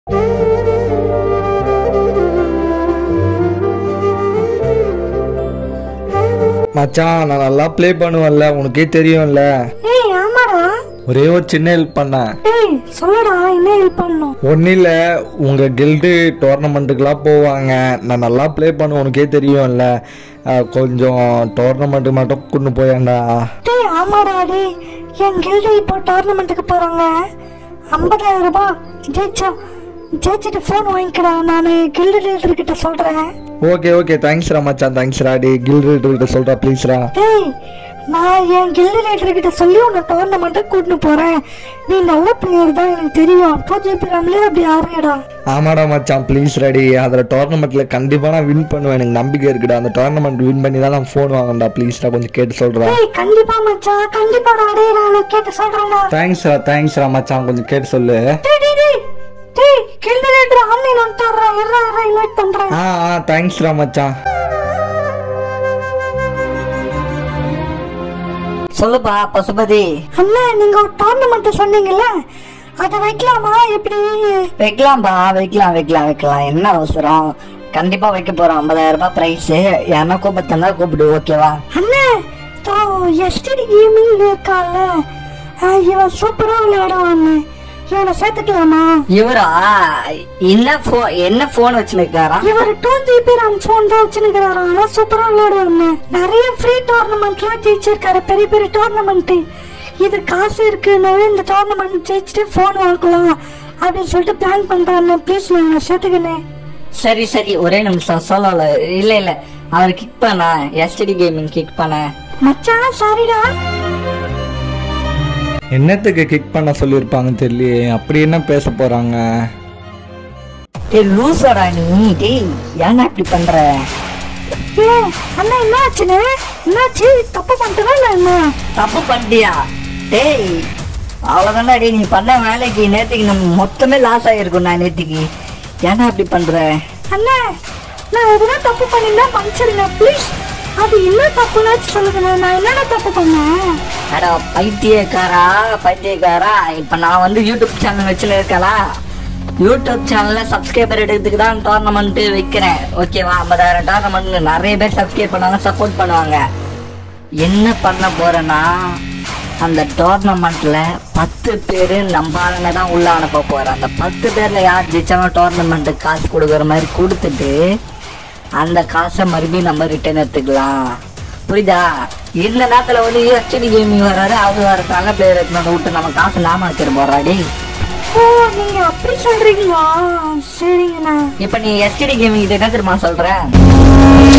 மச்சான் நான் நல்லா ப்ளே பண்ணுவேன்ல உனக்கே தெரியும்ல ஏய் ஆமாடா ஒரே ஒரு சின்ன ஹெல்ப் பண்ணேன் ஏய் சொல்லுடா என்ன ஹெல்ப் பண்ணணும் ஒன்றும் இல்லை உங்கள் கில்டு டோர்னமெண்ட்டுக்கெலாம் போவாங்க நான் நல்லா ப்ளே பண்ணுவேன் உனக்கே தெரியும்ல அஹ், கொஞ்சம் டோர்னமெண்ட்டு மட்டும் கொண்டு போயேன்டா டேய் ஆமாடா டேய் என் கில்டு இப்போ டோர்னமெண்ட்டுக்கு போகிறாங்க ஐம்பதாயிரம் ரூபாய் ஜெயிச்சா ஜெயிச்சிட்டு ஃபோன் வாங்கிக்கடா நான் கில்டு லீடர் கிட்ட சொல்கிறேன் ஓகே ஓகே தேங்க்ஸ்ரா மச்சான் தேங்க்ஸ்ரா டி கில்டு கிட்ட சொல்கிறா ப்ளீஸ்ரா டேய் நான் என் கில்டு லீடர் கிட்ட சொல்லி உன்னை டோர்னமெண்ட்டுக்கு கூட்டின்னு போகிறேன் நீ நல்ல பிளேயர் தான் எனக்கு தெரியும் டூ ஜிபி ரேம்லேயே அப்படி ஆடுறியடா ஆமாடா மச்சான் ப்ளீஸ் ரெடி அதில் டோர்னமெண்ட்டில் கண்டிப்பாக நான் வின் பண்ணுவேன் எனக்கு நம்பிக்கை இருக்குடா அந்த டோர்னமெண்ட் வின் பண்ணி தான் நான் ஃபோன் வாங்கண்டா ப்ளீஸ்டா கொஞ்சம் கேட்டு சொல்கிறா டேய் கண்டிப்பா மச்சான் கண்டிப்பாடா டேய் நான் கேட்டு சொல்கிறேன்டா தேங்க்ஸ்ரா தேங்க்ஸ்ரா மச்சான் கொஞ்சம் கேட்டு சொல்லு டேய் டேய் டேய் டேய் கில்டு லீடர் ஆன்லைன் வந்துட்டாரா இருடா இருடா இன்வைட் பண்ணுறேன் ஆ ஆ தேங்க்ஸ்ரா மச்சான் சொல்லுப்பா பசுபதி அண்ணா நீங்க ஒரு டோர்னமெண்ட் சொன்னீங்கல்ல அதை வைக்கலாமா எப்படி வைக்கலாம்பா வைக்கலாம் வைக்கலாம் வைக்கலாம் என்ன அவசரம் கண்டிப்பா வைக்க போறோம் ஐம்பதாயிரம் ரூபாய் பிரைஸ் யாரா கூப்பிட்டு கூப்பிடு ஓகேவா அண்ணா தோ எஸ்டிடி கேமிங் இருக்கால இவன் சூப்பரா விளையாடுவான் இவனை சேர்த்துக்கலாமா இவரா என்ன போ என்ன போன் வச்சுருக்காரா இவர் டூ ஜிபி ரேம் ஃபோன் தான் வச்சுருக்கிறாரு ஆனா சூப்பரா விளையாடுவாங்க நிறைய ஃப்ரீ டோர்னமெண்ட்லாம் ஜெயிச்சிருக்காரு பெரிய பெரிய டோர்னமெண்ட் இது காசு இருக்குனாவே இந்த டோர்னமெண்ட் ஜெயிச்சுட்டு ஃபோன் வாங்கலாம் அப்படின்னு சொல்லிட்டு பிளான் பண்றாங்க ப்ளீஸ் நான் சேர்த்துக்கினேன் சரி சரி ஒரே நிமிஷம் சொல்லல இல்ல இல்ல அவர் கிக் பண்ண எஸ்டிடி கேமிங் கிக் பண்ண மச்சான் சாரிடா என்னத்துக்கு கிக் பண்ண சொல்லியிருப்பாங்கன்னு தெரியலையே அப்படி என்ன பேச போகிறாங்க டேய் லூசடா நீ டேய் ஏன்னா இப்படி பண்ற ஏ அண்ணா என்ன ஆச்சுன்னு என்னாச்சு தப்பு பண்ணிட்டா இல்லை என்ன தப்பு பண்ணிட்டியா டேய் அவ்வளவுதான்டா டேய் நீ பண்ண வேலைக்கு நேத்துக்கு நம்ம மொத்தமே லாஸ் ஆகிருக்கும் நான் நேத்துக்கு ஏன்னா இப்படி பண்ற அண்ணா நான் எதுனா தப்பு பண்ணிருந்தா மன்னிச்சிருங்க ப்ளீஸ் அது என்ன தப்புனாச்சு சொல்லுங்க நான் என்னடா தப்பு பண்ணேன் அட பைத்தியக்காரா பைத்தியக்காரா இப்ப நான் வந்து யூடியூப் சேனல் வச்சுன்னு இருக்கேனா யூடியூப் சேனல்ல சப்ஸ்கிரைபர் எடுக்கிறதுக்கு தான் டோர்னமெண்ட் வைக்கிறேன் ஓகேவா ஐம்பதாயிரம் டோர்னமெண்ட் நிறைய பேர் சப்ஸ்கிரைப் பண்ணுவாங்க சப்போர்ட் பண்ணுவாங்க என்ன பண்ண போறேன்னா அந்த டோர்னமெண்ட்ல பத்து பேர் நம்ம ஆளுங்க தான் உள்ள அனுப்ப போறேன் அந்த பத்து பேர்ல யார் ஜெயிச்சாலும் டோர்னமெண்ட்டுக்கு காசு கொடுக்குற மாதிரி கொடுத்துட்டு அந்த காசை மறுபடியும் நம்ம ரிட்டர்ன் எடுத்துக்கலாம் புரியுதா இந்த நேரத்துல வந்து யூஎஸ்டி கேமிங் வராரு அவர் வர நல்ல பிளேயர் எடுத்துன்னு விட்டு நம்ம காசு நாம வச்சிரு போறாடி ஓ நீங்க அப்படி சொல்றீங்களா சரிங்கண்ணா இப்ப நீ எஸ்டிடி கேமிங் கிட்ட என்ன தெரியுமா சொல்ற